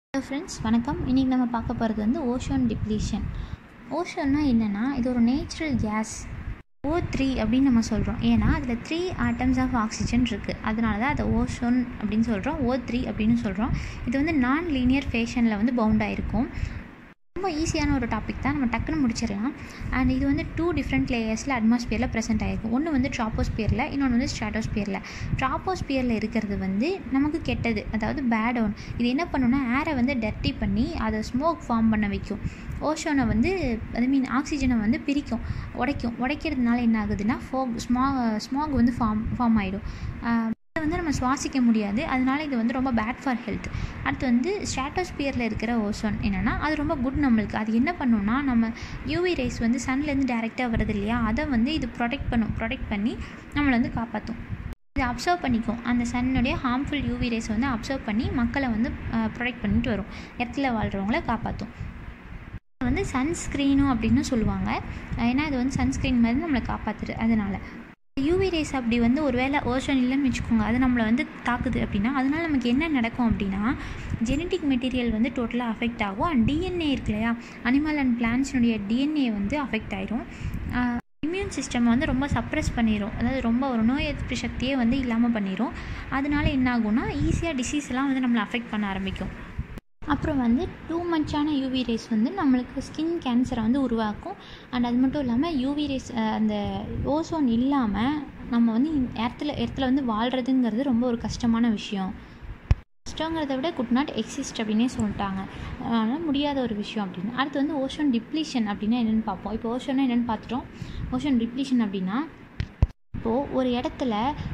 hello friends வணக்கம் இன்றைக்கி நம்ம பார்க்க போகிறது வந்து ஓஷோன் டிப்ளீஷன் ஓஷோன்னா என்னென்னா இது ஒரு நேச்சுரல் கேஸ் ஓ த்ரீ அப்படின்னு நம்ம சொல்கிறோம் ஏன்னா அதில் த்ரீ ஆட்டம்ஸ் ஆஃப் ஆக்சிஜன் இருக்குது அதனால தான் அதை ஓஷோன் அப்படின்னு சொல்கிறோம் ஓ த்ரீ அப்படின்னு சொல்கிறோம் இது வந்து நான் லீனியர் ஃபேஷனில் வந்து பவுண்டாக இருக்கும் ரொம்ப ஈஸியான ஒரு டாபிக் தான் நம்ம டக்குன்னு முடிச்சிடலாம் அண்ட் இது வந்து டூ டிஃப்ரெண்ட் லேயர்ஸில் அட்மாஸ்பியரில் ப்ரெசென்ட் ஆகிருக்கும் ஒன்று வந்து ட்ராப்போஸ்பியரில் இன்னொன்று வந்து ஸ்ட்ராட்டோஸ்பியரில் ட்ராப்போஸ்பியரில் இருக்கிறது வந்து நமக்கு கெட்டது அதாவது பேட் ஒன் இது என்ன பண்ணுன்னா ஏரை வந்து டர்ட்டி பண்ணி அதை ஸ்மோக் ஃபார்ம் பண்ண வைக்கும் ஓஷோனை வந்து ஐ மீன் ஆக்சிஜனை வந்து பிரிக்கும் உடைக்கும் உடைக்கிறதுனால என்ன ஆகுதுன்னா ஃபோக் ஸ்மாக் ஸ்மாக் வந்து ஃபார்ம் ஃபார்ம் ஆகிடும் இதை வந்து நம்ம சுவாசிக்க முடியாது அதனால இது வந்து ரொம்ப பேட் ஃபார் ஹெல்த் அடுத்து வந்து ஸ்ட்ராட்டோஸ்பியரில் இருக்கிற ஓசோன் என்னென்னா அது ரொம்ப குட் நம்மளுக்கு அது என்ன பண்ணுன்னா நம்ம யூவி ரேஸ் வந்து சன்லேருந்து டேரெக்டாக வருது இல்லையா அதை வந்து இது ப்ரொடெக்ட் பண்ணும் ப்ரொடெக்ட் பண்ணி நம்மளை வந்து காப்பாற்றும் இது அப்சர்வ் பண்ணிக்கும் அந்த சன்னுடைய ஹார்ம்ஃபுல் யூவி ரேஸ் வந்து அப்சர்வ் பண்ணி மக்களை வந்து ப்ரொடெக்ட் பண்ணிட்டு வரும் இடத்துல வாழ்கிறவங்கள காப்பாற்றும் வந்து சன்ஸ்க்ரீனும் அப்படின்னு சொல்லுவாங்க ஏன்னா இது வந்து சன்ஸ்க்ரீன் மாதிரி நம்மளை காப்பாற்றுது அதனால் யூவி ரேஸ் அப்படி வந்து ஒரு வேளை ஓஷன் இல்லைன்னு வச்சுக்கோங்க அது நம்மளை வந்து தாக்குது அப்படின்னா அதனால் நமக்கு என்ன நடக்கும் அப்படின்னா ஜெனட்டிக் மெட்டீரியல் வந்து டோட்டலாக அஃபெக்ட் ஆகும் அண்ட் டிஎன்ஏ இருக்கு இல்லையா அனிமல் அண்ட் பிளான்ட்ஸினுடைய டிஎன்ஏ வந்து அஃபெக்ட் ஆயிரும் இம்யூன் சிஸ்டம் வந்து ரொம்ப சப்ரெஸ் பண்ணிடும் அதாவது ரொம்ப ஒரு நோய் எதிர்ப்பு சக்தியே வந்து இல்லாமல் பண்ணிடும் அதனால என்ன ஆகும்னா ஈஸியாக டிசீஸ்லாம் வந்து நம்மளை அஃபெக்ட் பண்ண ஆரம்பிக்கும் அப்புறம் வந்து டூ மச்சான யூவி ரேஸ் வந்து நம்மளுக்கு ஸ்கின் கேன்சரை வந்து உருவாக்கும் அண்ட் அது மட்டும் இல்லாமல் யூவி ரேஸ் அந்த ஓசோன் இல்லாமல் நம்ம வந்து இடத்துல இடத்துல வந்து வாழ்கிறதுங்கிறது ரொம்ப ஒரு கஷ்டமான விஷயம் கஷ்டங்கிறத விட குட் நாட் எக்ஸிஸ்ட் அப்படின்னே சொல்லிட்டாங்க அதனால் முடியாத ஒரு விஷயம் அப்படின்னு அடுத்து வந்து ஓஷன் டிப்ளீஷன் அப்படின்னா என்னென்னு பார்ப்போம் இப்போ ஓஷன்னா என்னென்னு பார்த்துட்டோம் ஓஷன் டிப்ளீஷன் அப்படின்னா இப்போது ஒரு இடத்துல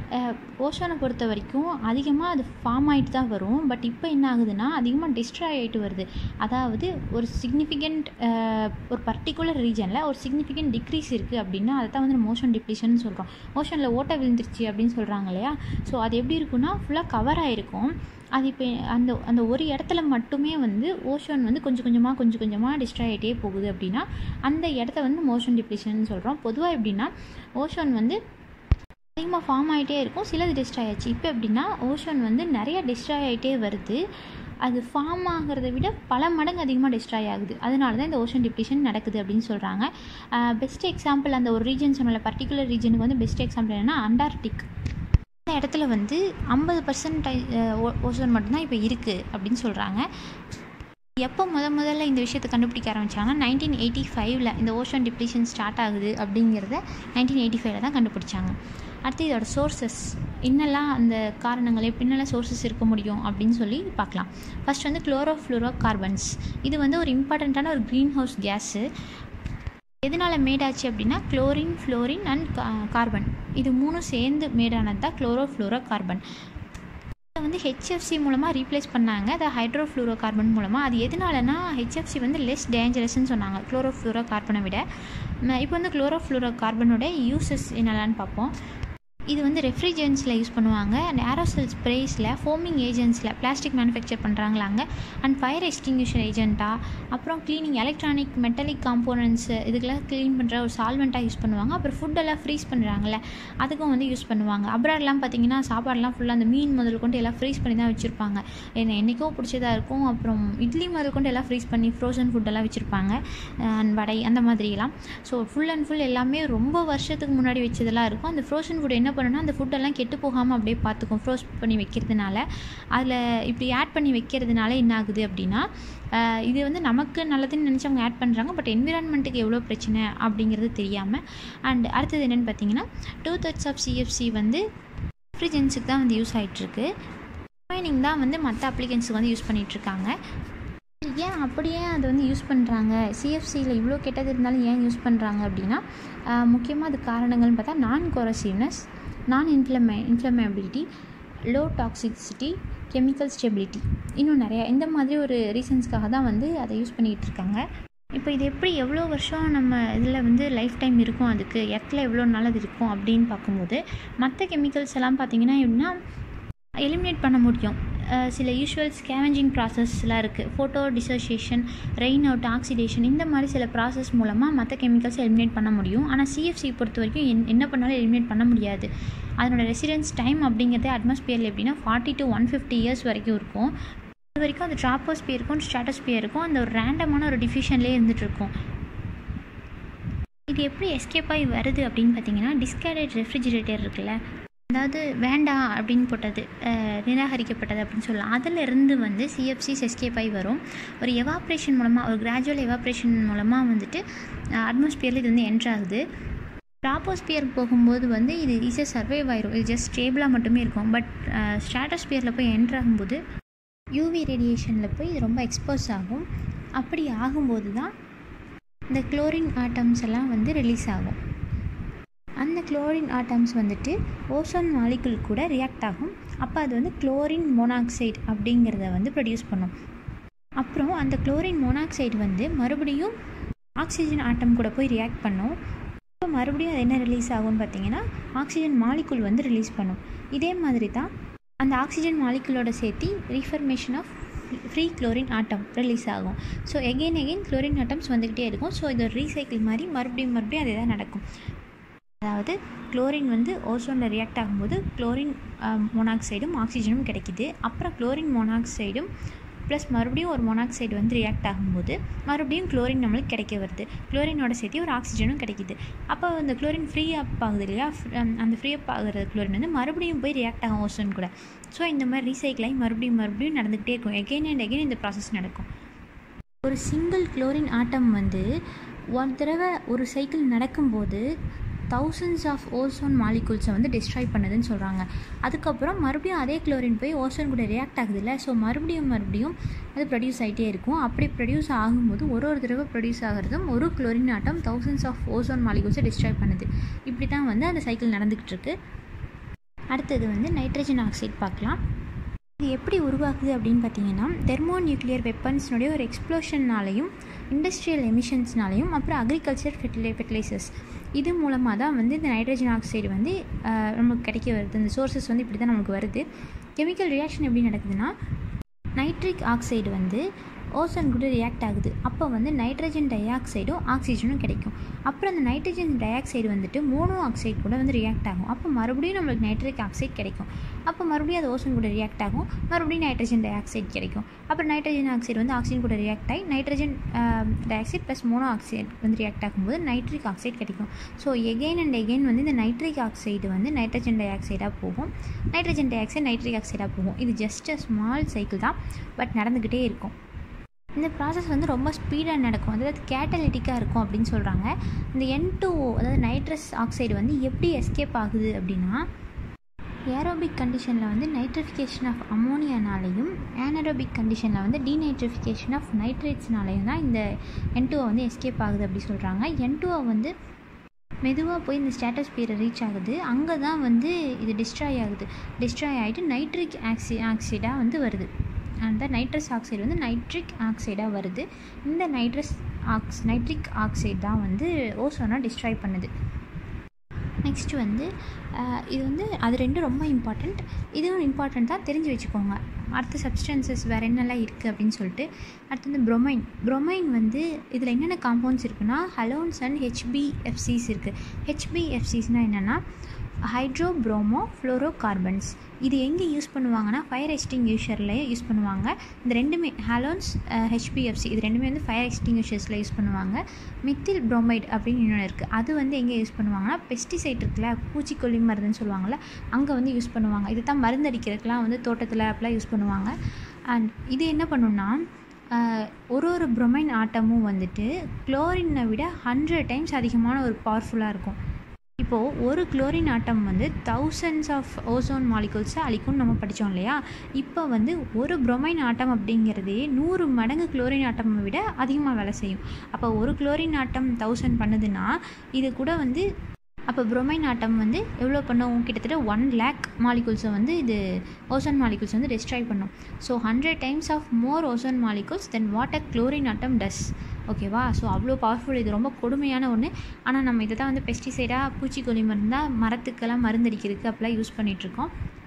ஓஷோனை பொறுத்த வரைக்கும் அதிகமாக அது ஃபார்ம் ஆகிட்டு தான் வரும் பட் இப்போ என்ன ஆகுதுன்னா அதிகமாக டிஸ்ட்ராய் ஆகிட்டு வருது அதாவது ஒரு சிக்னிஃபிகண்ட் ஒரு பர்டிகுலர் ரீஜனில் ஒரு சிக்னிஃபிகண்ட் டிக்ரீஸ் இருக்குது அப்படின்னா அதை தான் வந்து நம்ம ஓஷன் டிப்ளீஷன் சொல்கிறோம் ஓஷனில் ஓட்டை விழுந்துருச்சு அப்படின்னு சொல்கிறாங்க இல்லையா ஸோ அது எப்படி இருக்குன்னா ஃபுல்லாக கவர் ஆகிருக்கும் அது இப்போ அந்த அந்த ஒரு இடத்துல மட்டுமே வந்து ஓஷன் வந்து கொஞ்சம் கொஞ்சமாக கொஞ்சம் கொஞ்சமாக டிஸ்ட்ராய் ஆகிட்டே போகுது அப்படின்னா அந்த இடத்த வந்து மோஷன் டிப்ளீஷன் சொல்கிறோம் பொதுவாக எப்படின்னா ஓஷன் வந்து அதிகமாக ஃபார்ம் ஆகிட்டே இருக்கும் சிலது டிஸ்ட்ராய் ஆச்சு இப்போ எப்படின்னா ஓஷன் வந்து நிறைய டிஸ்ட்ராய் ஆகிட்டே வருது அது ஃபார்ம் ஆகிறத விட பல மடங்கு அதிகமாக டிஸ்ட்ராய் ஆகுது அதனால தான் இந்த ஓஷன் டிப்ளீஷன் நடக்குது அப்படின்னு சொல்கிறாங்க பெஸ்ட் எக்ஸாம்பிள் அந்த ஒரு ரீஜன் சொன்னல பர்டிகுலர் ரீஜனுக்கு வந்து பெஸ்ட் எக்ஸாம்பிள் என்னென்னா அண்டார்டிக் இந்த இடத்துல வந்து ஐம்பது பர்சன்ட் ஓசோன் மட்டும்தான் இப்போ இருக்குது அப்படின்னு சொல்கிறாங்க எப்போ முத முதல்ல இந்த விஷயத்தை கண்டுபிடிக்க ஆரம்பித்தாங்கன்னா நைன்டீன் எயிட்டி ஃபைவ்ல இந்த ஓஷன் டிப்ளீஷன் ஸ்டார்ட் ஆகுது அப்படிங்கிறத நைன்டீன் எயிட்டி ஃபைவ்ல தான் கண்டுபிடிச்சாங்க அடுத்து இதோட சோர்சஸ் என்னெல்லாம் அந்த காரணங்கள் என்னெல்லாம் சோர்சஸ் இருக்க முடியும் அப்படின்னு சொல்லி பார்க்கலாம் ஃபஸ்ட் வந்து குளோரோஃப்ளூரோ கார்பன்ஸ் இது வந்து ஒரு இம்பார்ட்டண்ட்டான ஒரு க்ரீன் ஹவுஸ் கேஸு எதனால் மேடாச்சு அப்படின்னா குளோரின் ஃப்ளோரின் அண்ட் கார்பன் இது மூணும் சேர்ந்து மேடானது தான் குளோரோஃப்ளூரோ கார்பன் இதை வந்து ஹெச்எஃப்சி மூலமாக ரீப்ளேஸ் பண்ணாங்க அதை ஹைட்ரோஃப்ளூரோ கார்பன் மூலமாக அது எதனாலனா ஹெச்எஃப்சி வந்து லெஸ் டேஞ்சரஸ்ன்னு சொன்னாங்க குளோரோஃப்ளூரோ கார்பனை விட இப்போ வந்து குளோரோஃப்ளூரோ கார்பனோட யூசஸ் என்னெல்லான்னு பார்ப்போம் இது வந்து ரெஃப்ரிஜரன்ஸில் யூஸ் பண்ணுவாங்க அண்ட் ஏரோசெல் ஸ்ப்ரேஸில் ஃபோமிங் ஏஜென்ட்ஸில் பிளாஸ்டிக் மேனுஃபேக்சர் பண்ணுறாங்களாங்க அண்ட் ஃபயர் எக்ஸ்டிங்யூஷர் ஏஜென்ட்டாக அப்புறம் க்ளீனிங் எலக்ட்ரானிக் மெட்டலிக் காம்போனன்ட்ஸு இதுக்கெல்லாம் க்ளீன் பண்ணுற ஒரு சால்வெண்ட்டாக யூஸ் பண்ணுவாங்க அப்புறம் ஃபுட்டெல்லாம் ஃப்ரீஸ் பண்ணுறாங்கல்ல அதுக்கும் வந்து யூஸ் பண்ணுவாங்க அப்ராட்லாம் பார்த்தீங்கன்னா சாப்பாடெலாம் ஃபுல்லாக அந்த மீன் முதல் கொண்டு எல்லாம் ஃப்ரீஸ் பண்ணி தான் வச்சுருப்பாங்க என்ன என்றைக்கோ பிடிச்சதாக இருக்கும் அப்புறம் இட்லி முதல் கொண்டு எல்லாம் ஃப்ரீஸ் பண்ணி ஃப்ரோசன் ஃபுட்டெல்லாம் வச்சுருப்பாங்க அண்ட் வடை அந்த மாதிரிலாம் ஸோ ஃபுல் அண்ட் ஃபுல் எல்லாமே ரொம்ப வருஷத்துக்கு முன்னாடி வச்சதெல்லாம் இருக்கும் அந்த ஃப்ரோசன் ஃபுட் என்ன பண்ணுன்னா அந்த ஃபுட்டெல்லாம் கெட்டு போகாமல் அப்படியே பார்த்துக்கும் ஃப்ரோஸ் பண்ணி வைக்கிறதுனால அதில் இப்படி ஆட் பண்ணி வைக்கிறதுனால என்ன ஆகுது அப்படின்னா இது வந்து நமக்கு நல்லதுன்னு நினச்சவங்க ஆட் பண்ணுறாங்க பட் என்விரான்மெண்ட்டுக்கு எவ்வளோ பிரச்சனை அப்படிங்கிறது தெரியாமல் அண்ட் அடுத்தது என்னென்னு பார்த்தீங்கன்னா டூ தேர்ட்ஸ் ஆஃப் சிஎஃப்சி வந்து ரெஃப்ரிஜென்ஸுக்கு தான் வந்து யூஸ் ஆகிட்டுருக்கு ரிமைனிங் தான் வந்து மற்ற அப்ளிகன்ஸுக்கு வந்து யூஸ் பண்ணிகிட்ருக்காங்க ஏன் அப்படியே அதை வந்து யூஸ் பண்ணுறாங்க சிஎஃப்சியில் இவ்வளோ கெட்டது இருந்தாலும் ஏன் யூஸ் பண்ணுறாங்க அப்படின்னா முக்கியமாக அது காரணங்கள்னு பார்த்தா non corrosiveness non inflame inflammability low toxicity chemical stability இன்னும் நிறையா இந்த மாதிரி ஒரு ரீசன்ஸ்க்காக தான் வந்து அதை யூஸ் பண்ணிகிட்டு இருக்காங்க இப்போ இது எப்படி எவ்வளோ வருஷம் நம்ம இதில் வந்து லைஃப் டைம் இருக்கும் அதுக்கு இடத்துல எவ்வளோ நாள் அது இருக்கும் அப்படின்னு பார்க்கும்போது மற்ற கெமிக்கல்ஸ் எல்லாம் பார்த்திங்கன்னா எப்படின்னா எலிமினேட் பண்ண முடியும் சில யூஷுவல் ஸ்கேவெஞ்சிங் ப்ராசஸ்லாம் இருக்குது photo dissociation rain out oxidation இந்த மாதிரி சில ப்ராசஸ் மூலமாக மற்ற கெமிக்கல்ஸ் எலிமினேட் பண்ண முடியும் ஆனால் சிஎஃப்சி பொறுத்த வரைக்கும் என் என்ன பண்ணாலும் எலிமினேட் பண்ண முடியாது அதனோட ரெசிடென்ஸ் டைம் அப்படிங்கிறதே அட்மாஸ்பியரில் எப்படின்னா forty to one fifty years வரைக்கும் இருக்கும் இது வரைக்கும் அது ட்ராப்போஸ்பியருக்கும் ஸ்ட்ராட்டோஸ்பியருக்கும் அந்த ஒரு ரேண்டமான ஒரு டிஃபியூஷன்லேயே இருந்துகிட்ருக்கும் இது எப்படி எஸ்கேப் ஆகி வருது அப்படின்னு பார்த்தீங்கன்னா டிஸ்கார்டட் ரெஃப்ரிஜிரேட்டர் இருக்குல்ல அதாவது வேண்டாம் அப்படின்னு போட்டது அஹ், நிராகரிக்கப்பட்டது அப்படின்னு சொல்லலாம் அதிலிருந்து வந்து சிஎஃப்சிஸ் எஸ்கேப் ஆகி வரும் ஒரு எவாப்ரேஷன் மூலமாக ஒரு கிராஜுவல் எவாப்ரேஷன் மூலமாக வந்துட்டு அட்மாஸ்பியரில் இது வந்து என்ட்ரு ஆகுது ட்ராப்போஸ்பியர் போகும்போது வந்து இது ஈஸியாக சர்வைவ் ஆயிரும் இது ஜஸ்ட் ஸ்டேபிளாக மட்டுமே இருக்கும் பட் ஸ்ட்ராட்டோஸ்பியரில் போய் என்ட்ரு ஆகும்போது யூவி ரேடியேஷனில் போய் இது ரொம்ப எக்ஸ்போஸ் ஆகும் அப்படி ஆகும்போது தான் இந்த குளோரின் ஆட்டம்ஸ் எல்லாம் வந்து ரிலீஸ் ஆகும் அந்த குளோரின் ஆட்டம்ஸ் வந்துட்டு ஓசோன் மாலிகுல் கூட ரியாக்ட் ஆகும் அப்போ அது வந்து குளோரின் மோனாக்சைடு அப்படிங்கிறத வந்து ப்ரொடியூஸ் பண்ணும் அப்புறம் அந்த குளோரின் மோனாக்சைடு வந்து மறுபடியும் ஆக்சிஜன் ஆட்டம் கூட போய் ரியாக்ட் பண்ணும் இப்போ மறுபடியும் அது என்ன ரிலீஸ் ஆகும்னு பார்த்தீங்கன்னா ஆக்சிஜன் மாலிகுல் வந்து ரிலீஸ் பண்ணும் இதே மாதிரி தான் அந்த ஆக்சிஜன் மாலிகுலோட சேர்த்து reformation of free chlorine atom release ஆகும் so again again chlorine atoms வந்துக்கிட்டே இருக்கும் ஸோ இது ஒரு ரீசைக்கிள் மாதிரி மறுபடியும் மறுபடியும் அதே தான் நடக்கும் அதாவது குளோரின் வந்து ஓசோனில் ரியாக்ட் ஆகும்போது குளோரின் மோனாக்சைடும் ஆக்சிஜனும் கிடைக்குது அப்புறம் குளோரின் மோனாக்சைடும் ப்ளஸ் மறுபடியும் ஒரு மோனாக்சைடு வந்து ரியாக்ட் ஆகும்போது மறுபடியும் குளோரின் நம்மளுக்கு கிடைக்க வருது குளோரினோட சேர்த்து ஒரு ஆக்சிஜனும் கிடைக்குது அப்போ அந்த குளோரின் ஃப்ரீ அப் ஆகுது இல்லையா ஃப்- அந்த- அந்த ஃப்ரீ அப் ஆகுற குளோரின் வந்து மறுபடியும் போய் ரியாக்ட் ஆகும் ஓசோன் கூட ஸோ இந்த மாதிரி ரீசைக்கிள் ஆகி மறுபடியும் மறுபடியும் நடந்துகிட்டே இருக்கும் எகெயின் அண்ட் எகெயின் இந்த ப்ராசஸ் நடக்கும் ஒரு சிங்கிள் குளோரின் ஆட்டம் வந்து ஒரு தடவை ஒரு சைக்கிள் நடக்கும்போது தௌசண்ட்ஸ் ஆஃப் ஓசோன் மாலிகூல்ஸை வந்து டிஸ்ட்ராய் பண்ணுதுன்னு சொல்கிறாங்க அதுக்கப்புறம் மறுபடியும் அதே குளோரின் போய் ஓசோன் கூட ரியாக்ட் ஆகுதுல்ல ஸோ மறுபடியும் மறுபடியும் அது ப்ரொடியூஸ் ஆகிட்டே இருக்கும் அப்படி ப்ரொடியூஸ் ஆகும்போது ஒரு ஒரு தடவை ப்ரொடியூஸ் ஆகிறதும் ஒரு chlorine atom thousands of ozone மாலிகூல்ஸை டிஸ்ட்ராய் பண்ணுது இப்படி தான் வந்து அந்த சைக்கிள் நடந்துக்கிட்டு இருக்கு அடுத்தது வந்து நைட்ரஜன் ஆக்சைடு பார்க்கலாம் இது எப்படி உருவாக்குது அப்படின்னு பார்த்தீங்கன்னா தெர்மோ நியூக்ளியர் வெப்பன்ஸ்னுடைய ஒரு எக்ஸ்ப்ளோஷன்னாலையும் இண்டஸ்ட்ரியல் எமிஷன்ஸ்னாலையும் அப்புறம் அக்ரிகல்ச்சர் ஃபெர்டிலை ஃபெர்டிலைசர்ஸ் இது மூலமாக தான் வந்து இந்த நைட்ரஜன் ஆக்சைடு வந்து ஆஹ், நமக்கு கிடைக்க வருது இந்த சோர்சஸ் வந்து இப்படி தான் நமக்கு வருது கெமிக்கல் ரியாக்ஷன் எப்படி நடக்குதுன்னா நைட்ரிக் ஆக்சைடு வந்து ஓசோன் கூட ரியாக்ட் ஆகுது அப்போ வந்து நைட்ரஜன் டை ஆக்சைடும் ஆக்சிஜனும் கிடைக்கும் அப்புறம் அந்த நைட்ரஜன் டை ஆக்சைடு வந்துட்டு மோனோ ஆக்சைடு கூட வந்து ரியாக்ட் ஆகும் அப்போ மறுபடியும் நம்மளுக்கு நைட்ரிக் ஆக்சைடு கிடைக்கும் அப்போ மறுபடியும் அது ஓசோன் கூட ரியாக்ட் ஆகும் மறுபடியும் நைட்ரஜன் டை ஆக்சைடு கிடைக்கும் அப்புறம் நைட்ரஜன் ஆக்சைடு வந்து ஆக்சிஜன் கூட ரியாக்ட் ஆகி nitrogen dioxide plus monoxide வந்து ரியாக்ட் ஆகும்போது நைட்ரிக் ஆக்சைடு கிடைக்கும் ஸோ எகெயின் அண்ட் எகெயின் வந்து இந்த நைட்ரிக் ஆக்சைடு வந்து நைட்ரஜன் டை ஆக்சைடாக போகும் நைட்ரஜன் டை ஆக்சைடு நைட்ரிக் ஆக்சைடாக போகும் இது ஜஸ்ட் அ ஸ்மால் சைக்கிள் தான் பட் நடந்துக்கிட்டே இருக்கும் இந்த ப்ராசஸ் வந்து ரொம்ப ஸ்பீடாக நடக்கும் அதாவது கேட்டலிட்டிக்காக இருக்கும் அப்படின்னு சொல்கிறாங்க இந்த என் டூ அதாவது நைட்ரஸ் ஆக்சைடு வந்து எப்படி எஸ்கேப் ஆகுது அப்படின்னா ஏரோபிக் கண்டிஷனில் வந்து நைட்ரிஃபிகேஷன் ஆஃப் அமோனியானாலையும் ஏனரோபிக் கண்டிஷனில் வந்து டீநைட்ரிஃபிகேஷன் ஆஃப் நைட்ரேட்ஸ்னாலையும் தான் இந்த என் டூவை வந்து எஸ்கேப் ஆகுது அப்படி சொல்கிறாங்க என் டூவை வந்து மெதுவாக போய் இந்த ஸ்டேட்டஸ்பியரை ரீச் ஆகுது அங்கே தான் வந்து இது டிஸ்ட்ராய் ஆகுது டிஸ்ட்ராய் ஆகிட்டு நைட்ரிக் ஆக்சி ஆக்சைடாக வந்து வருது அந்த நைட்ரஸ் ஆக்சைடு வந்து நைட்ரிக் ஆக்சைடாக வருது இந்த நைட்ரஸ் ஆக்ஸ் நைட்ரிக் ஆக்சைடு தான் வந்து ஓசோனை டிஸ்ட்ராய் பண்ணுது நெக்ஸ்ட் வந்து அஹ், இது வந்து அது ரெண்டும் ரொம்ப இம்பார்ட்டண்ட் இதுவும் இம்பார்ட்டண்ட் தான் தெரிஞ்சு வச்சுக்கோங்க அடுத்த சப்ஸ்டன்சஸ் வேறு என்னெல்லாம் இருக்குது அப்படின்னு சொல்லிட்டு அடுத்து வந்து bromine bromine வந்து இதில் என்னென்ன காம்பவுண்ட்ஸ் இருக்குன்னா ஹலோன்ஸ் அண்ட் ஹெச்பிஎஃப்சிஸ் இருக்குது ஹெச்பிஎஃப்சிஸ்னால் என்னென்னா ஹைட்ரோ ப்ரோமோ ஃப்ளோரோ கார்பன்ஸ் இது எங்கே யூஸ் பண்ணுவாங்கன்னா ஃபயர் எக்ஸ்டிங்யூஷரில் யூஸ் பண்ணுவாங்க இந்த ரெண்டுமே ஹாலோன்ஸ் ஹெச்பிஎஃப்சி இது ரெண்டுமே வந்து ஃபயர் எக்ஸ்டிங்யூஷர்ஸில் யூஸ் பண்ணுவாங்க மித்தில் புரோமைட் அப்படின்னு இன்னொன்று இருக்குது அது வந்து எங்கே யூஸ் பண்ணுவாங்கன்னா பெஸ்டிசைட் இருக்குல்ல பூச்சிக்கொல்லி மருந்துன்னு சொல்லுவாங்கள்ல அங்கே வந்து யூஸ் பண்ணுவாங்க இது தான் மருந்தடிக்கிறதுக்கெலாம் வந்து தோட்டத்தில் அப்படிலாம் யூஸ் பண்ணுவாங்க அண்ட் இது என்ன பண்ணுன்னா ஆஹ், ஒரு ஒரு bromine ஆட்டமும் வந்துட்டு குளோரினை விட ஹண்ட்ரட் டைம்ஸ் அதிகமான ஒரு பவர்ஃபுல்லாக இருக்கும் இப்போது ஒரு குளோரின் ஆட்டம் வந்து தௌசண்ட்ஸ் ஆஃப் ஓசோன் மாலிகூல்ஸை அழிக்கும்னு நம்ம படித்தோம் இல்லையா இப்போ வந்து ஒரு bromine ஆட்டம் அப்படிங்கிறதே நூறு மடங்கு குளோரின் ஆட்டமை விட அதிகமாக வேலை செய்யும் அப்போ ஒரு குளோரின் ஆட்டம் தௌசண்ட் பண்ணுதுன்னா இது கூட வந்து அப்போ bromine ஆட்டம் வந்து எவ்வளோ பண்ணும் கிட்டத்தட்ட ஒன் லேக் மாலிகூல்ஸை வந்து இது ஓசோன் மாலிகூல்ஸ் வந்து டிஸ்ட்ராய் பண்ணும் so hundred times of more ozone molecules than what a chlorine atom does ஓகேவா ஸோ அவ்வளோ பவர்ஃபுல் இது ரொம்ப கொடுமையான ஒன்று ஆனால் நம்ம இதை தான் வந்து பெஸ்டிசைடாக பூச்சிக்கொல்லி மருந்தாக மரத்துக்கெல்லாம் மருந்தடிக்கிறதுக்கு அப்படிலாம் யூஸ் பண்ணிகிட்ருக்கோம்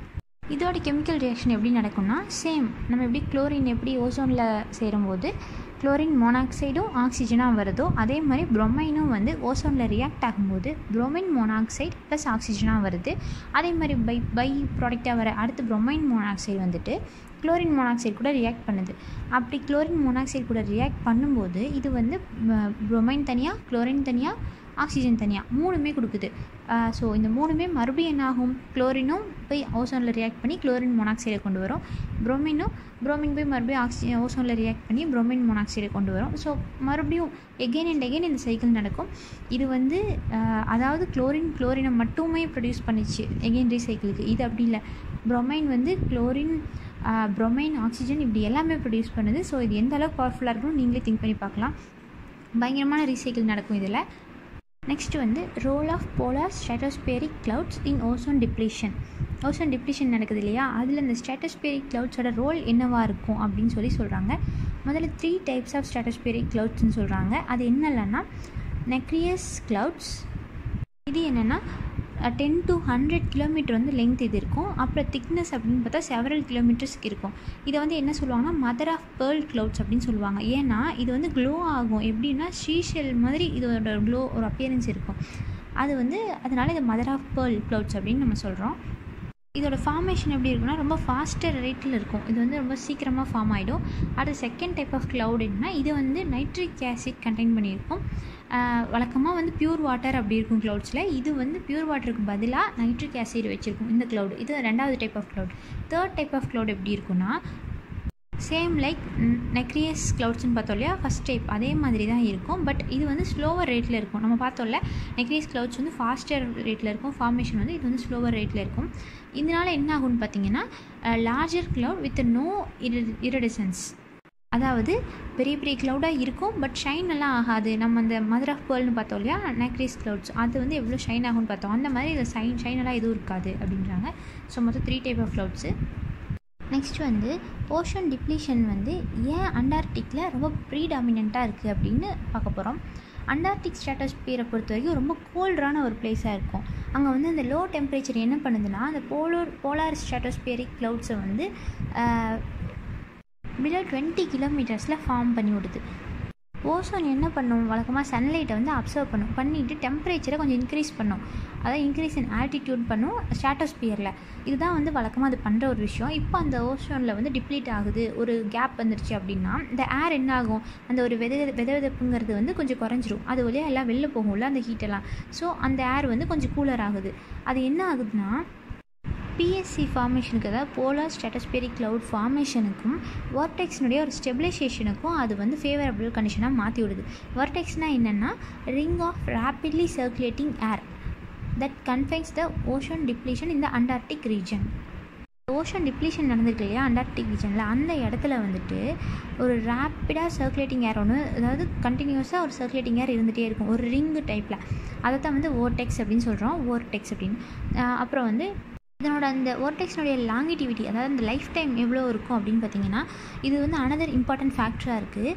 இதோட கெமிக்கல் ரியாக்ஷன் எப்படி நடக்கும்னா சேம் நம்ம எப்படி குளோரின் எப்படி ஓசோனில் சேரும்போது குளோரின் மோனாக்சைடும் ஆக்சிஜனாக வருதோ அதே மாதிரி புரோமைனும் வந்து ஓசோனில் ரியாக்ட் ஆகும்போது புரோமைன் மோனாக்சைடு ப்ளஸ் ஆக்சிஜனாக வருது அதே மாதிரி பை பை ப்ராடக்டாக வர அடுத்து புரோமைன் மோனாக்சைடு வந்துட்டு குளோரின் மோனாக்சைடு கூட ரியாக்ட் பண்ணுது அப்படி குளோரின் மோனாக்சைடு கூட ரியாக்ட் பண்ணும்போது இது வந்து புரோமைன் தனியாக குளோரின் தனியாக ஆக்சிஜன் தனியாக மூணுமே கொடுக்குது ஸோ இந்த மூணுமே மறுபடியும் என்ன ஆகும் குளோரினும் போய் ஓசோனில் ரியாக்ட் பண்ணி குளோரின் மோனாக்சைடை கொண்டு வரும் புரோமினும் புரோமின் போய் மறுபடியும் ஆக்சிஜன் ஓசோனில் ரியாக்ட் பண்ணி புரோமின் மோனாக்சைடை கொண்டு வரும் ஸோ மறுபடியும் எகெயின் அண்ட் எகெயின் இந்த சைக்கிள் நடக்கும் இது வந்து அதாவது குளோரின் குளோரினை மட்டுமே ப்ரொடியூஸ் பண்ணிச்சு எகெயின் ரீசைக்கிளுக்கு இது அப்படி இல்லை புரோமைன் வந்து குளோரின் புரோமைன் ஆக்சிஜன் இப்படி எல்லாமே ப்ரொடியூஸ் பண்ணுது ஸோ இது எந்த அளவுக்கு பவர்ஃபுல்லாக இருக்குன்னு நீங்களே திங்க் பண்ணி பார்க்கலாம் பயங்கரமான ரீசைக்கிள் நடக்கும் இதில் நெக்ஸ்ட் வந்து role of polar stratospheric clouds in ozone depletion ozone depletion நடக்குது இல்லையா அதில் இந்த ஸ்ட்ராட்டோஸ்பேரிக் க்ளவுட்ஸோட ரோல் என்னவாக இருக்கும் அப்படின்னு சொல்லி சொல்கிறாங்க முதல்ல த்ரீ டைப்ஸ் ஆஃப் ஸ்ட்ராட்டோஸ்பேரிக் க்ளவுட்ஸ்னு சொல்கிறாங்க அது என்னென்னா நெக்ரியஸ் க்ளவுட்ஸ் இது என்னென்னா டென் டு ஹண்ட்ரட் கிலோமீட்டர் வந்து லென்த் இது இருக்கும் அப்புறம் திக்னஸ் அப்படின்னு பார்த்தா செவரல் கிலோமீட்டர்ஸ்க்கு இருக்கும் இதை வந்து என்ன சொல்லுவாங்கன்னா மதர் ஆஃப் பேர்ல் க்ளவுட்ஸ் அப்படின்னு சொல்லுவாங்க ஏன்னா இது வந்து க்ளோ ஆகும் எப்படின்னா ஷீஷெல் மாதிரி இதோட க்ளோ ஒரு அப்பியரன்ஸ் இருக்கும் அது வந்து அதனால இது மதர் ஆஃப் பேர்ல் க்ளவுட்ஸ் அப்படின்னு நம்ம சொல்கிறோம் இதோட ஃபார்மேஷன் எப்படி இருக்குன்னா ரொம்ப ஃபாஸ்டர் ரேட்டில் இருக்கும் இது வந்து ரொம்ப சீக்கிரமாக ஃபார்ம் ஆகிடும் அடுத்து செகண்ட் டைப் ஆஃப் க்ளவுட் என்னன்னா இது வந்து நைட்ரிக் ஆசிட் கண்டெயின் பண்ணியிருக்கும் வழக்கமாக வந்து பியூர் வாட்டர் அப்படி இருக்கும் க்ளவுட்ஸில் இது வந்து பியூர் வாட்டருக்கு பதிலாக நைட்ரிக் ஆசிட் வச்சுருக்கும் இந்த க்ளவுட் இது ரெண்டாவது type of cloud third type of cloud எப்படி இருக்குன்னா சேம் லைக் நெக்ரியஸ் க்ளவுட்ஸ்னு பார்த்தோம் இல்லையா ஃபஸ்ட் டைப் அதே மாதிரி தான் இருக்கும் பட் இது வந்து ஸ்லோவர் ரேட்டில் இருக்கும் நம்ம பார்த்தோம்ல நெக்ரியஸ் க்ளவுட்ஸ் வந்து ஃபாஸ்டர் ரேட்டில் இருக்கும் ஃபார்மேஷன் வந்து இது வந்து ஸ்லோவர் ரேட்டில் இருக்கும் இதனால் என்ன ஆகும்னு பார்த்தீங்கன்னா லார்ஜர் க்ளவுட் வித் நோ இரி இரிடிசன்ஸ் அதாவது பெரிய பெரிய க்ளவுடாக இருக்கும் பட் ஷைன் எல்லாம் ஆகாது நம்ம அந்த மதர் ஆஃப் பேர்ல்னு பார்த்தோம் இல்லையா நெக்ரிஸ் க்ளவுட்ஸ் அது வந்து எவ்வளோ ஷைன் ஆகும்னு பார்த்தோம் அந்த மாதிரி இதில் ஷைன் ஷைனெல்லாம் எதுவும் இருக்காது அப்படின்றாங்க ஸோ மொத்தம் three type of clouds next வந்து ஓஷன் டிப்ளீஷன் வந்து ஏன் அண்டார்டிக்கில் ரொம்ப ப்ரீடாமினண்ட்டாக இருக்குது அப்படின்னு பார்க்க போகிறோம் அண்டார்டிக் ஸ்ட்ராட்டோஸ்பியரை பொறுத்த வரைக்கும் ரொம்ப கோல்டான ஒரு பிளேஸாக இருக்கும் அங்கே வந்து அந்த லோ டெம்பரேச்சர் என்ன பண்ணுதுன்னா அந்த போலோர் போலார் ஸ்ட்ராட்டோஸ்பியரிக் க்ளவுட்ஸை வந்து பிலோ டுவெண்ட்டி கிலோமீட்டர்ஸில் ஃபார்ம் பண்ணி விடுது ஓசோன் என்ன பண்ணும் வழக்கமாக சன்லைட்டை வந்து அப்சர்வ் பண்ணும் பண்ணிவிட்டு டெம்பரேச்சரை கொஞ்சம் இன்க்ரீஸ் பண்ணும் அதாவது இன்க்ரீஸ் இன் ஆல்டிடியூட் பண்ணும் ஸ்ட்ராட்டோஸ்பியரில் இதுதான் வந்து வழக்கமாக அது பண்ணுற ஒரு விஷயம் இப்போ அந்த ஓசோனில் வந்து டிப்ளீட் ஆகுது ஒரு கேப் வந்துருச்சு அப்படின்னா இந்த ஏர் என்ன ஆகும் அந்த ஒரு வெத வெத வெதப்புங்கிறது வந்து கொஞ்சம் குறைஞ்சிரும் அது வழியாக எல்லாம் வெளில போகும்ல அந்த ஹீட்டெல்லாம் ஸோ அந்த ஏர் வந்து கொஞ்சம் கூலர் ஆகுது அது என்ன ஆகுதுன்னா பிஎஸ்சி ஃபார்மேஷனுக்கு அதாவது போலார் ஸ்ட்ராட்டோஸ்பெரிக் க்ளவுட் ஃபார்மேஷனுக்கும் வார்டெக்ஸ்னுடைய ஒரு ஸ்டெபிலைசேஷனுக்கும் அது வந்து ஃபேவரபிள் கண்டிஷனாக மாற்றி விடுது வார்டெக்ஸ்னால் என்னென்னா ring of rapidly circulating air that confines the ocean depletion இந்த அண்டார்டிக் ரீஜன் ஓஷன் டிப்ளீஷன் நடந்திருக்கு இல்லையா அண்டார்டிக் ரீஜனில் அந்த இடத்துல வந்துட்டு ஒரு ரேப்பிடாக சர்க்குலேட்டிங் ஏர் ஒன்று அதாவது கண்டினியூஸாக ஒரு சர்க்குலேட்டிங் ஏர் இருந்துகிட்டே இருக்கும் ஒரு ரிங்கு டைப்பில் அதை தான் வந்து ஓர்டெக்ஸ் அப்படின்னு சொல்கிறோம் ஓர்டெக்ஸ் அப்படின்னு அப்புறம் வந்து இதனோட அந்த ஓர்டெக்ஸ்னுடைய லாங்கிட்டிவிட்டி அதாவது அந்த லைஃப் டைம் எவ்வளோ இருக்கும் அப்படின்னு பார்த்தீங்கன்னா இது வந்து அனதர் இம்பார்ட்டன்ட் ஃபேக்டராக இருக்குது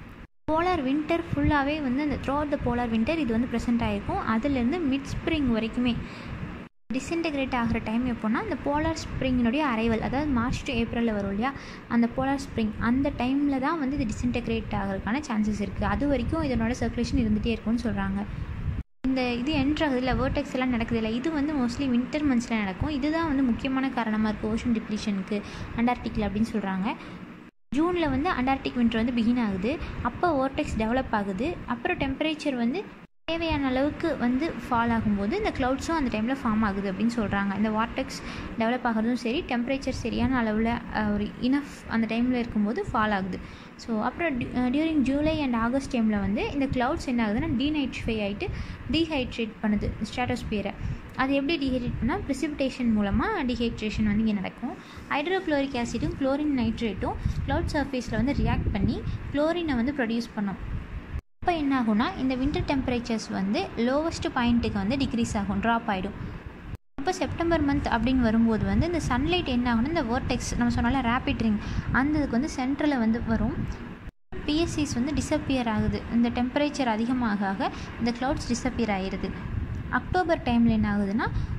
போலார் வின்டர் ஃபுல்லாகவே வந்து அந்த throughout the polar winter இது வந்து ப்ரெசென்ட் ஆகிருக்கும் அதுலேருந்து மிட் ஸ்ப்ரிங் வரைக்குமே டிஸ்இன்டெகிரேட் ஆகிற டைம் எப்போன்னா அந்த போலார் ஸ்ப்ரிங்கினுடைய அரைவல் அதாவது மார்ச் டு ஏப்ரலில் வரும் இல்லையா அந்த போலார் ஸ்ப்ரிங் அந்த டைமில் தான் வந்து இது டிஸ்இன்டெகிரேட் ஆகிறதுக்கான சான்சஸ் இருக்குது அது வரைக்கும் இதனோட சர்க்குலேஷன் இருந்துகிட்டே இருக்கும்னு சொல்கிறாங்க இந்த இது என்ட்ராகுது இல்லை வேர்டெக்ஸ் எல்லாம் நடக்குது இல்லை இது வந்து மோஸ்ட்லி வின்டர் மந்த்ஸில் நடக்கும் இதுதான் வந்து முக்கியமான காரணமாக இருக்குது ஓஷன் டிப்ளீஷனுக்கு அண்டார்டிக்கில் அப்படின்னு சொல்கிறாங்க ஜூனில் வந்து அண்டார்டிக் வின்டர் வந்து பிகின் ஆகுது அப்போ ஓர்டெக்ஸ் டெவலப் ஆகுது அப்புறம் டெம்பரேச்சர் வந்து தேவையான அளவுக்கு வந்து ஃபால் ஆகும்போது இந்த க்ளவுட்ஸும் அந்த டைமில் ஃபார்ம் ஆகுது அப்படின்னு சொல்கிறாங்க இந்த வார்டெக்ஸ் டெவலப் ஆகிறதும் சரி டெம்பரேச்சர் சரியான அளவில் ஒரு இனஃப் அந்த டைமில் இருக்கும்போது ஃபால் ஆகுது ஸோ அப்புறம் டியூரிங் ஜூலை அண்ட் ஆகஸ்ட் டைமில் வந்து இந்த க்ளவுட்ஸ் என்ன ஆகுதுன்னா டீநைட்ரிஃபை ஆகிட்டு டீஹைட்ரேட் பண்ணுது ஸ்ட்ராட்டோஸ்பியரை அது எப்படி டீஹைட்ரேட் பண்ணால் ப்ரிசிபிடேஷன் மூலமாக டீஹைட்ரேஷன் வந்து இங்கே நடக்கும் ஹைட்ரோக்ளோரிக் ஆசிடும் குளோரின் நைட்ரேட்டும் க்ளவுட் சர்ஃபேஸில் வந்து ரியாக்ட் பண்ணி குளோரினை வந்து ப்ரொடியூஸ் பண்ணும் அப்போ என்ன ஆகும்னா இந்த வின்டர் டெம்பரேச்சர்ஸ் வந்து லோவஸ்ட் பாயிண்ட்டுக்கு வந்து டிக்ரீஸ் ஆகும் ட்ராப் ஆகிடும் அப்போ செப்டம்பர் மந்த் அப்படின்னு வரும்போது வந்து இந்த சன்லைட் என்ன ஆகும்னா இந்த வேர்டெக்ஸ் நம்ம சொன்னால ரேபிட் ரிங் அந்த இதுக்கு வந்து சென்டரில் வந்து வரும் பிஎஸ்சிஸ் வந்து டிஸப்பியர் ஆகுது இந்த டெம்பரேச்சர் அதிகமாக ஆக இந்த க்ளவுட்ஸ் டிஸப்பியர் ஆகிடுது அக்டோபர் டைமில் என்ன ஆகுதுன்னா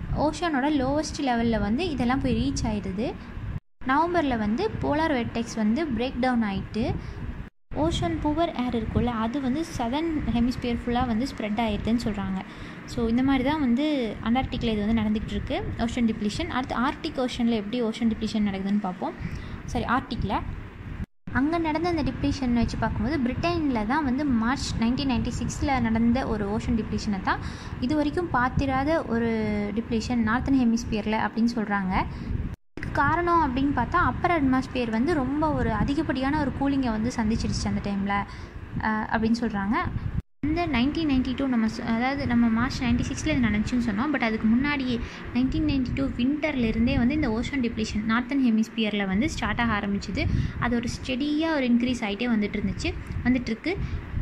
ஓஷனோட லோவஸ்ட் லெவலில் வந்து இதெல்லாம் போய் ரீச் ஆயிடுது நவம்பரில் வந்து போலார் வெர்டெக்ஸ் வந்து பிரேக் டவுன் ஆகிட்டு ஓஷன் புவர் ஏர் இருக்குல்ல அது வந்து சதர்ன் ஹெமிஸ்பியர் ஃபுல்லாக வந்து ஸ்ப்ரெட் ஆகிடுதுன்னு சொல்கிறாங்க ஸோ இந்த மாதிரி தான் வந்து அண்டார்டிக்கில் இது வந்து நடந்துகிட்டு இருக்கு ஓஷன் டிப்ளிஷன் அடுத்து ஆர்டிக் ஓஷனில் எப்படி ஓஷன் டிப்ளிஷன் நடக்குதுன்னு பார்ப்போம் சரி ஆர்டிக்கில் அங்கே நடந்த அந்த டிப்ளீஷன் வச்சு பார்க்கும்போது பிரிட்டனில் தான் வந்து மார்ச் நைன்டீன் நைன்டி சிக்ஸில் நடந்த ஒரு ஓஷன் டிப்ளீஷனை தான் இது வரைக்கும் பார்த்திராத ஒரு டிப்ளீஷன் நார்த்தன் ஹெமிஸ்பியரில் அப்படின்னு சொல்கிறாங்க இதுக்கு காரணம் அப்படின்னு பார்த்தா அப்பர் அட்மாஸ்பியர் வந்து ரொம்ப ஒரு அதிகப்படியான ஒரு கூலிங்கை வந்து சந்திச்சிருச்சு அந்த டைமில் அப்படின்னு சொல்கிறாங்க இந்த நைன்டீன் நைன்டி டூ நம்ம சொ- அதாவது நம்ம மார்ச் நைன்டி சிக்ஸில் இது நடந்துச்சுன்னு சொன்னோம் பட் அதுக்கு முன்னாடியே நைன்டீன் நைன்டி டூ வின்டர்லேருந்தே வந்து இந்த ஓஷன் டிப்ளீஷன் நார்த்தன் ஹெமிஸ்பியரில் வந்து ஸ்டார்ட் ஆக ஆரம்பிச்சுது அது ஒரு ஸ்டெடியாக ஒரு இன்க்ரீஸ் ஆகிட்டே வந்துட்டு இருந்துச்சு வந்துட்டுருக்கு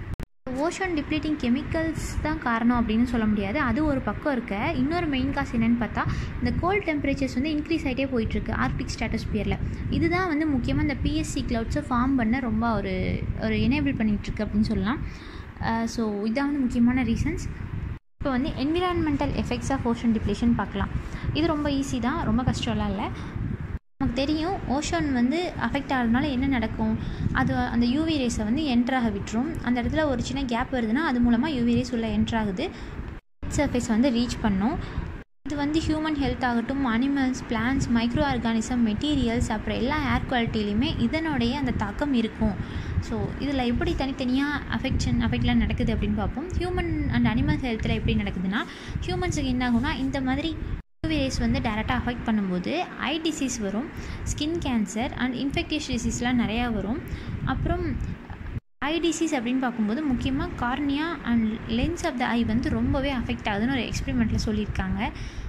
ஓஷன் டிப்ளீட்டிங் கெமிக்கல்ஸ் தான் காரணம் அப்படின்னு சொல்ல முடியாது அது ஒரு பக்கம் இருக்க இன்னொரு மெயின் காசு என்னன்னு பார்த்தா இந்த கோல்ட் டெம்பரேச்சர்ஸ் வந்து இன்க்ரீஸ் ஆகிட்டே போயிட்டுருக்கு ஆர்டிக் ஸ்டாட்டஸ்பியரில் இதுதான் வந்து முக்கியமாக இந்த பிஎஸ்சி க்ளவுட்ஸை ஃபார்ம் பண்ண ரொம்ப ஒரு ஒரு எனேபிள் பண்ணிகிட்ருக்கு அப்படின்னு சொல்லலாம் ஸோ இதான் வந்து முக்கியமான ரீசன்ஸ் இப்போ வந்து environmental effects of ocean depletion பார்க்கலாம் இது ரொம்ப ஈஸி தான் ரொம்ப கஷ்டம்லாம் இல்லை நமக்கு தெரியும் ஓஷன் வந்து அஃபெக்ட் ஆகிறதுனால என்ன நடக்கும் அது அந்த யூவி ரேஸை வந்து என்ட்ராக விட்டுரும் அந்த இடத்துல ஒரு சின்ன கேப் வருதுன்னா அது மூலமாக யூவி ரேஸ் உள்ள என்ட்ராகுது சர்ஃபேஸ் வந்து ரீச் பண்ணும் இது வந்து ஹியூமன் ஹெல்த் ஆகட்டும் animals plants micro organism materials அப்புறம் எல்லா ஏர் குவாலிட்டிலையுமே இதனுடைய அந்த தாக்கம் இருக்கும் ஸோ இதில் எப்படி தனித்தனியாக அஃபெக்ஷன் அஃபெக்ட்லாம் நடக்குது அப்படின்னு பார்ப்போம் ஹியூமன் அண்ட் அனிமல் ஹெல்த்தில் எப்படி நடக்குதுன்னா ஹியூமன்ஸுக்கு என்ன ஆகும்னா இந்த மாதிரி யூவி ரேஸ் வந்து டேரெக்டாக அஃபெக்ட் பண்ணும்போது ஐ டிசீஸ் வரும் ஸ்கின் கேன்சர் அண்ட் இன்ஃபெக்டியஸ் டிசீஸ்லாம் நிறையா வரும் அப்புறம் ஐ டிசீஸ் அப்படின்னு பார்க்கும்போது முக்கியமாக cornea and lens of the eye வந்து ரொம்பவே அஃபெக்ட் ஆகுதுன்னு ஒரு எக்ஸ்பெரிமெண்ட்டில் சொல்லியிருக்காங்க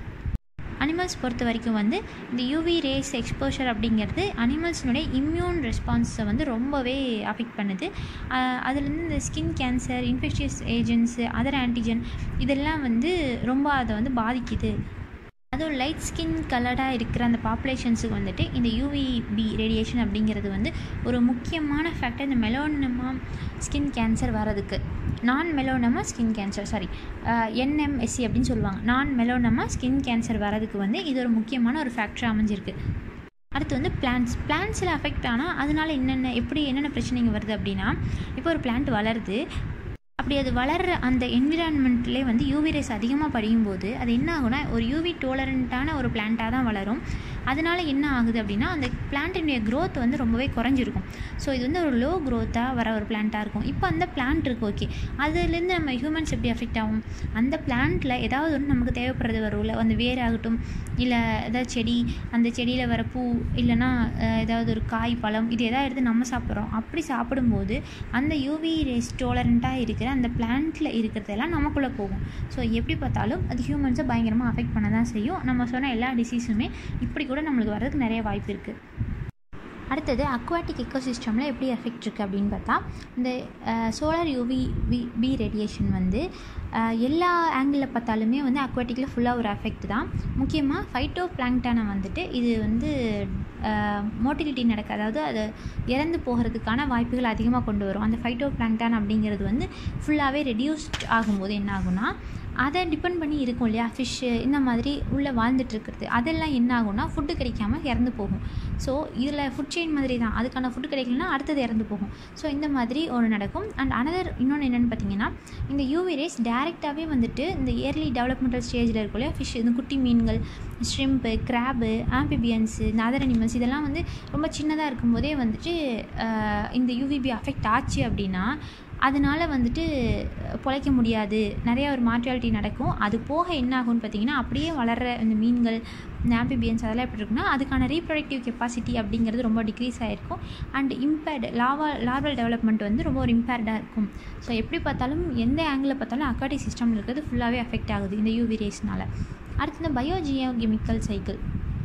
அனிமல்ஸ் பொறுத்த வரைக்கும் வந்து இந்த யூவி ரேஸ் எக்ஸ்போஷர் அப்படிங்கிறது அனிமல்ஸினுடைய இம்யூன் ரெஸ்பான்ஸை வந்து ரொம்பவே அஃபெக்ட் பண்ணுது ஆஹ் அதுலேருந்து இந்த skin cancer infectious agents other antigen இதெல்லாம் வந்து ரொம்ப அதை வந்து பாதிக்குது அதுவும் லைட் ஸ்கின் கலர்டாக இருக்கிற அந்த பாப்புலேஷன்ஸுக்கு வந்துட்டு இந்த யூவிபி ரேடியேஷன் அப்படிங்கிறது வந்து ஒரு முக்கியமான ஃபேக்டர் இந்த மெலோனமா ஸ்கின் கேன்சர் வரதுக்கு non melanoma skin cancer sorry NMSC அப்படின்னு சொல்லுவாங்க நான் மெலோனமா ஸ்கின் கேன்சர் வரதுக்கு வந்து இது ஒரு முக்கியமான ஒரு ஃபேக்டர் அமைஞ்சிருக்கு அடுத்து வந்து பிளான்ஸ் பிளான்ஸில் அஃபெக்ட் ஆனால் அதனால என்னென்ன எப்படி என்னென்ன பிரச்சனைங்க வருது அப்படின்னா இப்போ ஒரு பிளான்ட் வளருது அப்படி அது வளர்கிற அந்த என்விரான்மெண்ட்லேயே வந்து யூவி ரேஸ் அதிகமாக படியும் போது அது என்ன ஆகும்னா ஒரு யூவி டோலரண்ட்டான ஒரு பிளான்ட்டாக தான் வளரும் அதனால என்ன ஆகுது அப்படின்னா அந்த பிளான்ட்டினுடைய growth வந்து ரொம்பவே குறைஞ்சிருக்கும் ஸோ இது வந்து ஒரு லோ க்ரோத்தாக வர ஒரு பிளான்ட்டாக இருக்கும் இப்போ அந்த பிளான்ட் இருக்கு ஓகே அதுலேருந்து நம்ம ஹியூமன்ஸ் எப்படி அஃபெக்ட் ஆகும் அந்த பிளான்ட்டில் ஏதாவது ஒன்று நமக்கு தேவைப்படுறது வரும்ல அந்த வேர் ஆகட்டும் இல்லை ஏதாவது செடி அந்த செடியில் வர பூ இல்லைன்னா அஹ், ஏதாவது ஒரு காய் பழம் இது எதாவது எடுத்து நம்ம சாப்பிட்றோம் அப்படி சாப்பிடும்போது அந்த யூவி ரேஸ் டோலரண்ட்டாக இருக்கிற அந்த பிளான்ட்டில் இருக்கிறதெல்லாம் நமக்குள்ளே போகும் ஸோ எப்படி பார்த்தாலும் அது ஹியூமன்ஸை பயங்கரமாக அஃபெக்ட் பண்ண தான் செய்யும் நம்ம சொன்ன எல்லா டிசீஸுமே இப்படி கூட நம்மளுக்கு வர்றதுக்கு நிறைய வாய்ப்பு இருக்குது அடுத்தது அக்வாட்டிக் எக்கோசிஸ்டமில் எப்படி எஃபெக்ட் இருக்குது அப்படின்னு பார்த்தா இந்த solar UV V B radiation வந்து அஹ், எல்லா ஆங்கிளில் பார்த்தாலுமே வந்து அக்வாட்டிக்கில் ஃபுல்லாக ஒரு எஃபெக்ட் தான் முக்கியமாக ஃபைட்டோ பிளாங்டானை வந்துட்டு இது வந்து மோட்டிலிட்டி நடக்க அதாவது அது இறந்து போகிறதுக்கான வாய்ப்புகள் அதிகமாக கொண்டு வரும் அந்த ஃபைட்டோ பிளாங்டான் அப்படிங்கிறது வந்து ஃபுல்லாகவே ரெடியூஸ்ட் ஆகும்போது என்ன ஆகும்னா அதை டிபெண்ட் பண்ணி இருக்கும் இல்லையா ஃபிஷ்ஷு இந்த மாதிரி உள்ளே வாழ்ந்துட்டு இருக்கிறது அதெல்லாம் என்ன ஆகும்னா ஃபுட்டு கிடைக்காம இறந்து போகும் ஸோ இதில் ஃபுட் செயின் மாதிரி தான் அதுக்கான ஃபுட்டு கிடைக்கலனா அடுத்தது இறந்து போகும் ஸோ இந்த மாதிரி ஒன்று நடக்கும் அண்ட் அனதர் இன்னொன்று என்னென்னு பார்த்தீங்கன்னா இந்த யூவி ரேஸ் டேரெக்டாகவே வந்துட்டு இந்த இயர்லி டெவலப்மெண்டல் ஸ்டேஜில் இருக்கும் இல்லையா ஃபிஷ் இந்த குட்டி மீன்கள் ஷ்ரிம்ப்பு கிராபு ஆம்பிபியன்ஸு இந்த அதர் அனிமல்ஸ் இதெல்லாம் வந்து ரொம்ப சின்னதாக இருக்கும்போதே வந்துட்டு ஆஹ், இந்த யூவிபி அஃபெக்ட் ஆச்சு அப்படின்னா அதனால வந்துட்டு பொழைக்க முடியாது நிறைய ஒரு மார்டாலிட்டி நடக்கும் அது போக என்ன ஆகும்னு பார்த்தீங்கன்னா அப்படியே வளர்கிற இந்த மீன்கள் இந்த ஆம்பிபியன்ஸ் அதெல்லாம் எப்படி இருக்குன்னா அதுக்கான ரீப்ரொடக்டிவ் கெப்பாசிட்டி அப்படிங்கிறது ரொம்ப டிக்ரீஸ் ஆகிருக்கும் and impaired lava larval development வந்து ரொம்ப ஒரு இம்பேர்டாக இருக்கும் ஸோ எப்படி பார்த்தாலும் எந்த ஆங்கிளில் பார்த்தாலும் அக்வாட்டிக் சிஸ்டம் இருக்கிறது ஃபுல்லாகவே அஃபெக்ட் ஆகுது இந்த யூவி ரேஸ்னால அடுத்து இந்த பயோஜியோ கெமிக்கல் சைக்கிள்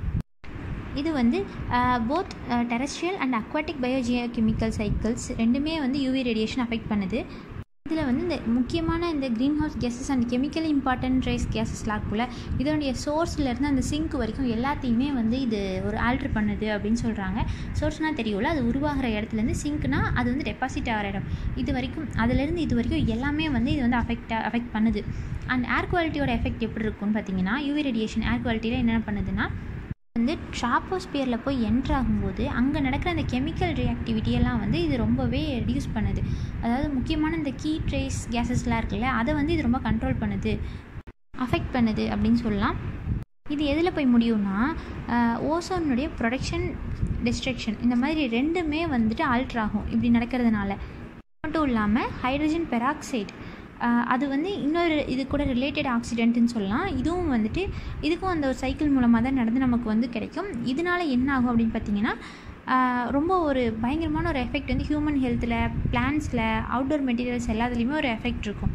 இது வந்து both terrestrial and aquatic biogeochemical cycles ரெண்டுமே வந்து யூவி ரேடியேஷன் அஃபெக்ட் பண்ணுது இந்த இதில் வந்து இந்த முக்கியமான இந்த greenhouse gases and chemical important rise கேஸஸ்லாம் இருக்குல்ல இதனுடைய சோர்ஸ்லேருந்து அந்த சிங்க் வரைக்கும் எல்லாத்தையுமே வந்து இது ஒரு ஆல்ட்ரு பண்ணுது அப்படின்னு சொல்கிறாங்க சோர்ஸ்னால் தெரியும்ல அது உருவாகிற இடத்துலேருந்து சிங்க்னா அது வந்து டெபாசிட் ஆகிற இடம் இது வரைக்கும் அதுலேருந்து இது வரைக்கும் எல்லாமே வந்து இது வந்து அஃபெக்ட் அஃபெக்ட் பண்ணுது அண்ட் ஏர் குவாலிட்டியோட எஃபெக்ட் எப்படி இருக்கும்னு பார்த்தீங்கன்னா யூவி ரேடியேஷன் ஏர் குவாலிட்டியில் என்னென்ன பண்ணுதுன்னா வந்து ட்ராப்போஸ்பியரில் போய் என்ட்ரு ஆகும்போது அங்கே நடக்கிற அந்த கெமிக்கல் ரியாக்டிவிட்டியெல்லாம் வந்து இது ரொம்பவே ரெடியூஸ் பண்ணுது அதாவது முக்கியமான இந்த கீ ட்ரேஸ் கேஸஸ்லாம் இருக்குல்ல அதை வந்து இது ரொம்ப கண்ட்ரோல் பண்ணுது அஃபெக்ட் பண்ணுது அப்படின்னு சொல்லலாம் இது எதில் போய் முடியும்னா ஓசோனுடைய ப்ரொடக்ஷன் டிஸ்ட்ரக்ஷன் இந்த மாதிரி ரெண்டுமே வந்துட்டு ஆல்ட்ரு ஆகும் இப்படி நடக்கிறதுனால மட்டும் இல்லாமல் ஹைட்ரஜன் பெராக்சைடு அது வந்து இன்னொரு இது கூட ரிலேட்டட் ஆக்சிடென்ட்னு சொல்லலாம் இதுவும் வந்துட்டு இதுக்கும் அந்த ஒரு சைக்கிள் மூலமாக தான் நடந்து நமக்கு வந்து கிடைக்கும் இதனால என்ன ஆகும் அப்படின்னு பார்த்தீங்கன்னா ரொம்ப ஒரு பயங்கரமான ஒரு எஃபெக்ட் வந்து ஹியூமன் ஹெல்த்தில் பிளான்ஸில் அவுட்டோர் மெட்டீரியல்ஸ் எல்லாத்துலேயுமே ஒரு எஃபெக்ட் இருக்கும்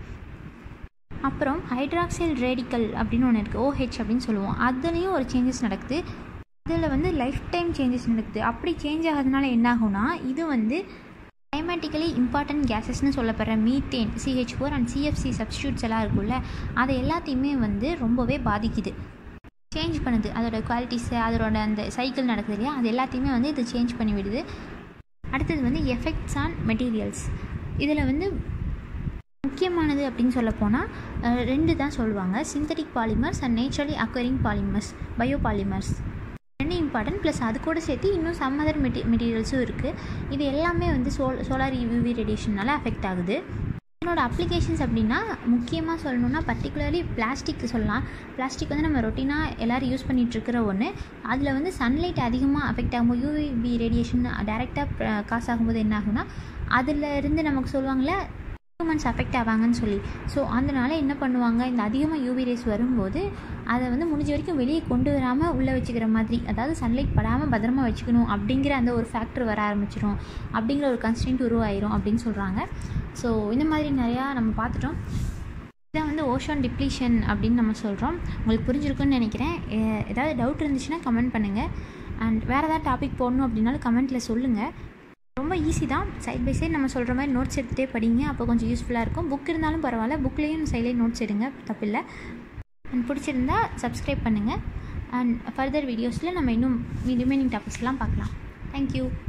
அப்புறம் ஹைட்ராக்சைல் ரேடிக்கல் அப்படின்னு ஒன்று இருக்குது ஓஹெச் அப்படின்னு சொல்லுவோம் அதுலேயும் ஒரு சேஞ்சஸ் நடக்குது இதில் வந்து லைஃப் டைம் சேஞ்சஸ் நடக்குது அப்படி சேஞ்ச் ஆகிறதுனால என்ன ஆகும்னா இது வந்து கிளைமேட்டிக்கலி இம்பார்ட்டன்ட் கேஸஸ்னு சொல்லப்படுற methane CH four and CFC substitutes எல்லாம் இருக்குல்ல அதை எல்லாத்தையுமே வந்து ரொம்பவே பாதிக்குது சேஞ்ச் பண்ணுது அதோட குவாலிட்டிஸு அதோட அந்த சைக்கிள் நடக்குது இல்லையா அது எல்லாத்தையுமே வந்து இது சேஞ்ச் பண்ணி விடுது அடுத்தது வந்து எஃபெக்ட்ஸ் ஆன் மெட்டீரியல்ஸ் இதில் வந்து முக்கியமானது அப்படின்னு சொல்ல போனால் ரெண்டு தான் சொல்லுவாங்க synthetic polymers and naturally occurring polymers bio polymers ரெண்டு இம்பார்ட்டன்ட் ப்ளஸ் அது கூட சேர்த்து இன்னும் சம் அதர் மெட்டி மெட்டீரியல்ஸும் இருக்குது இது எல்லாமே வந்து சோல் சோலார் யூவி ரேடியேஷனால் அஃபெக்ட் ஆகுது இதனோட அப்ளிகேஷன்ஸ் அப்படின்னா முக்கியமாக சொல்லணுன்னா பர்டிகுலர்லி பிளாஸ்டிக் சொல்லலாம் பிளாஸ்டிக் வந்து நம்ம ரொட்டீனாக எல்லோரும் யூஸ் பண்ணிகிட்ருக்கிற ஒன்று அதில் வந்து சன்லைட் அதிகமாக அஃபெக்ட் ஆகும்போது யூவிபி ரேடியேஷன் டைரெக்டாக காசு ஆகும்போது என்ன ஆகும்னா அதில் இருந்து நமக்கு சொல்லுவாங்களே ஹியூமன்ஸ் அஃபெக்ட் ஆவாங்கன்னு சொல்லி ஸோ அதனால் என்ன பண்ணுவாங்க இந்த அதிகமாக யூவி ரேஸ் வரும்போது அதை வந்து முடிஞ்ச வரைக்கும் வெளியே கொண்டு வராமல் உள்ளே வச்சுக்கிற மாதிரி அதாவது சன்லைட் படாமல் பத்திரமா வச்சுக்கணும் அப்படிங்கிற அந்த ஒரு ஃபேக்டர் வர ஆரம்பிச்சிடும் அப்படிங்கிற ஒரு கன்ஸ்டன்ட் உருவாயிரும் அப்படின்னு சொல்கிறாங்க ஸோ இந்த மாதிரி நிறையா நம்ம பார்த்துட்டோம் இதான் வந்து ஓஷன் டிப்ளீஷன் அப்படின்னு நம்ம சொல்கிறோம் உங்களுக்கு புரிஞ்சிருக்குன்னு நினைக்கிறேன் ஏதாவது டவுட் இருந்துச்சுன்னா கமெண்ட் பண்ணுங்கள் அண்ட் வேறு ஏதாவது டாபிக் போடணும் அப்படின்னாலும் கமெண்ட்டில் சொல்லுங்கள் ரொம்ப ஈஸி தான் சைட் பை சைட் நம்ம சொல்கிற மாதிரி நோட்ஸ் எடுத்துகிட்டே படிங்க அப்போ கொஞ்சம் யூஸ்ஃபுல்லாக இருக்கும் புக் இருந்தாலும் பரவாயில்ல புக்லேயும் சைட்லேயும் நோட்ஸ் எடுங்க தப்பில்லை அண்ட் பிடிச்சிருந்தா சப்ஸ்கிரைப் பண்ணுங்கள் அண்ட் ஃபர்தர் வீடியோஸில் நம்ம இன்னும் ரிமைனிங் டாபிக்ஸ்லாம் பார்க்கலாம் தேங்க்யூ